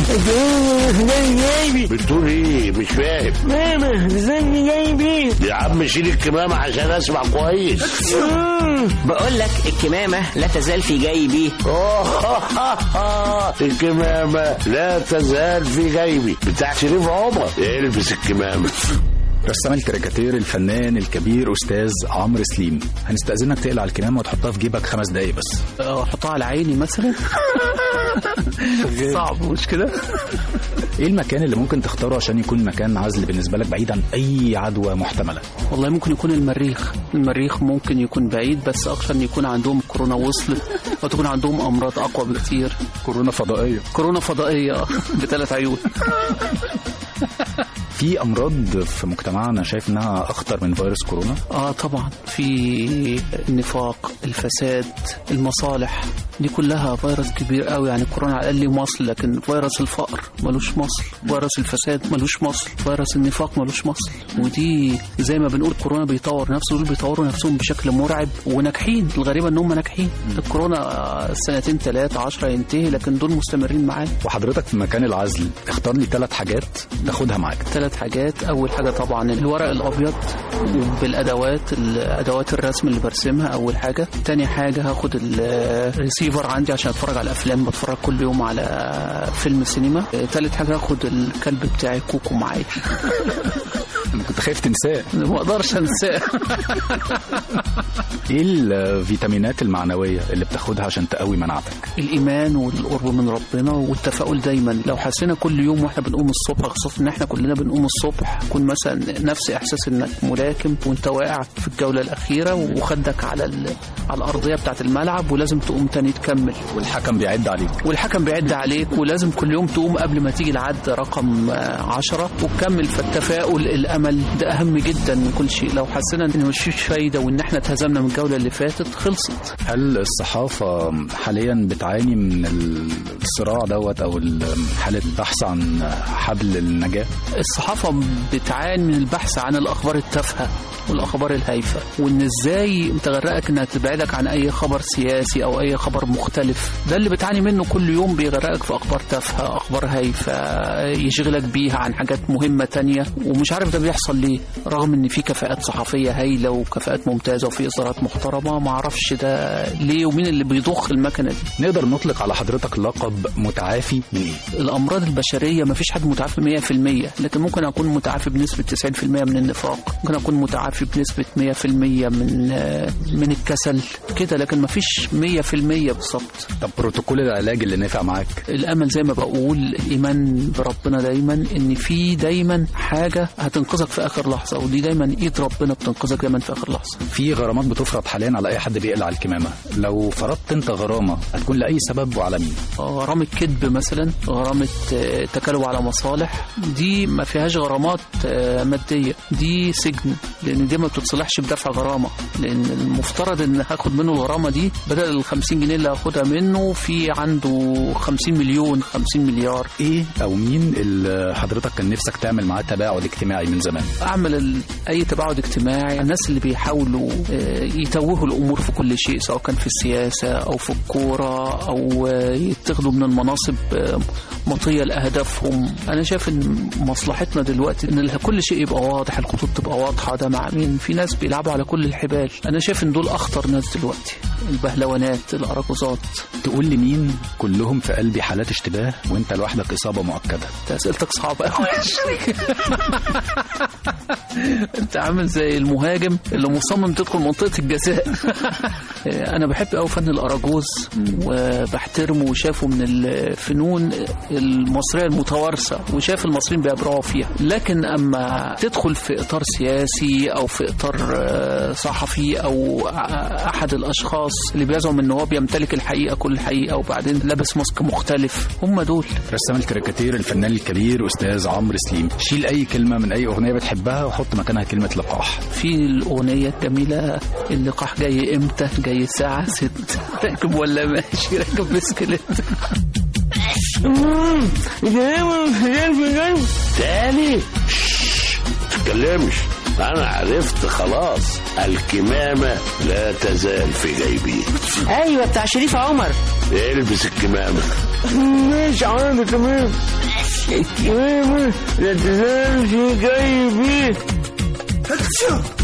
جايبي بتقول ايه مش فاهم ماما زني جايبي يا عم شيل الكمامة عشان اسمع كويس بقول لك الكمامة لا تزال في جيبي الكمامة لا تزال في جيبي بتاع شريف عمر البس الكمامة رسام الكاريكاتير الفنان الكبير استاذ عمرو سليم هنستأذنك تقلع الكمامة وتحطها في جيبك خمس دقايق بس احطها على عيني مثلا صعب مش كده ايه المكان اللي ممكن تختاره عشان يكون مكان عزل بالنسبة لك بعيد عن اي عدوى محتملة والله ممكن يكون المريخ المريخ ممكن يكون بعيد بس اكثر ان يكون عندهم كورونا وصلت وتكون عندهم امراض اقوى بكتير كورونا فضائية كورونا فضائيه بثلاث عيون في امراض في مجتمعنا شايف انها اخطر من فيروس كورونا اه طبعا في النفاق الفساد المصالح دي كلها فيروس كبير قوي يعني كورونا على الاقل ليه مصل لكن فيروس الفقر ملوش مصل فيروس الفساد ملوش مصل فيروس النفاق ملوش مصل ودي زي ما بنقول كورونا بيطور نفسه دول بيطوروا نفسهم بشكل مرعب وناجحين الغريبه ان هم ناجحين الكورونا سنتين ثلاثه عشرة ينتهي لكن دول مستمرين معانا وحضرتك في مكان العزل اختار لي ثلاث حاجات تاخدها معاك ثلاث حاجات اول حاجه طبعا الورق الابيض بالادوات ادوات الرسم اللي برسمها اول حاجه تاني حاجه هاخد الريسيفر عندي عشان اتفرج على الافلام بتفرج كل يوم على فيلم سينما تالت حاجه هاخد الكلب بتاعي كوكو معايا انا كنت خايف تنساه ما اقدرش انساه ايه الفيتامينات المعنويه اللي بتاخدها عشان تقوي مناعتك الايمان والقرب من ربنا والتفاؤل دايما لو حسينا كل يوم واحنا بنقوم الصبح خاصه ان احنا كلنا بنقوم الصبح يكون مثلا نفس احساس انك ملاكم وانت واقع في الجوله الاخيره وخدك على ال... على الارضيه بتاعه الملعب ولازم تقوم تاني تكمل والحكم بيعد عليك والحكم بيعد عليك ولازم كل يوم تقوم قبل ما تيجي العد رقم عشرة وتكمل فالتفاؤل الامل ده اهم جدا من كل شيء لو حسينا ان مفيش فايده وان احنا اتهزمنا من الجوله اللي فاتت خلصت هل الصحافه حاليا بتعاني من الصراع دوت او حاله البحث عن حبل النجاه الصحافه بتعاني من البحث عن الاخبار التافهه والاخبار الهايفه وان ازاي تغرقك انها تبعدك عن اي خبر سياسي او اي خبر مختلف ده اللي بتعاني منه كل يوم بيغرقك في اخبار تافهه اخبار هايفه يشغلك بيها عن حاجات مهمه تانية ومش عارف ده بيحصل ليه رغم ان في كفاءات صحفيه هايله وكفاءات ممتازه وفي اصدارات محترمه ما اعرفش ده ليه ومين اللي بيضخ المكنه دي نقدر نطلق على حضرتك لقب متعافي من ايه الامراض البشريه ما فيش حد متعافي 100% لكن ممكن اكون متعافي بنسبه 90% من النفاق ممكن اكون متعافي بنسبه 100% من من الكسل كده لكن ما فيش 100% بالظبط طب بروتوكول العلاج اللي نافع معاك الامل زي ما بقول الايمان بربنا دايما ان في دايما حاجه هتنقذك في اخر لحظه ودي دايما ايد ربنا بتنقذك دايما في اخر لحظه في غرامات بتفرض حاليا على اي حد بيقلع الكمامه لو فرضت انت غرامه هتكون لاي سبب وعلى مين غرامه كذب مثلا غرامه تكالب على مصالح دي ما فيهاش غرامات ماديه دي سجن لان دي ما بتتصلحش بدفع غرامه لان المفترض ان هاخد منه الغرامه دي بدل ال 50 جنيه اللي هاخدها منه في عنده 50 مليون 50 مليار ايه او مين اللي حضرتك كان نفسك تعمل معاه تباعد اجتماعي من زمان اعمل ال... اي تباعد اجتماعي الناس اللي بيحاولوا يتوهوا الامور في كل شيء سواء كان في السياسه او في الكوره او يتخذوا من المناصب مطيه لاهدافهم انا شايف ان مصلحتنا دلوقتي ان كل شيء يبقى واضح الخطوط تبقى واضحه ده مع مين في ناس بيلعبوا على كل الحبال انا شايف ان دول اخطر ناس دلوقتي البهلوانات الاراجوزات تقول لي مين كلهم في قلبي حالات اشتباه وانت لوحدك اصابه مؤكده انت اسئلتك صعبه قوي انت عامل زي المهاجم اللي مصمم تدخل منطقه الجزاء انا بحب قوي فن الاراجوز وبحترمه وشافه من الفنون المصريه المتوارثه وشاف المصريين بيبرعوا فيها لكن اما تدخل في اطار سياسي او في اطار صحفي او احد الاشخاص اللي بيزعم ان هو بيمتلك الحقيقه كل الحقيقه وبعدين لابس ماسك مختلف هم دول رسام الكاريكاتير الفنان الكبير استاذ عمرو سليم شيل اي كلمه من اي اغنيه بتحبها وحط مكانها كلمه لقاح في الاغنيه الجميله اللقاح جاي امتى جاي الساعه 6 راكب ولا ماشي راكب بسكليت تاني تتكلمش انا عرفت خلاص الكمامة لا تزال في جيبي ايوه بتاع شريف عمر البس الكمامة مش عارف كمان الكمامة لا تزال في جيبي هتشو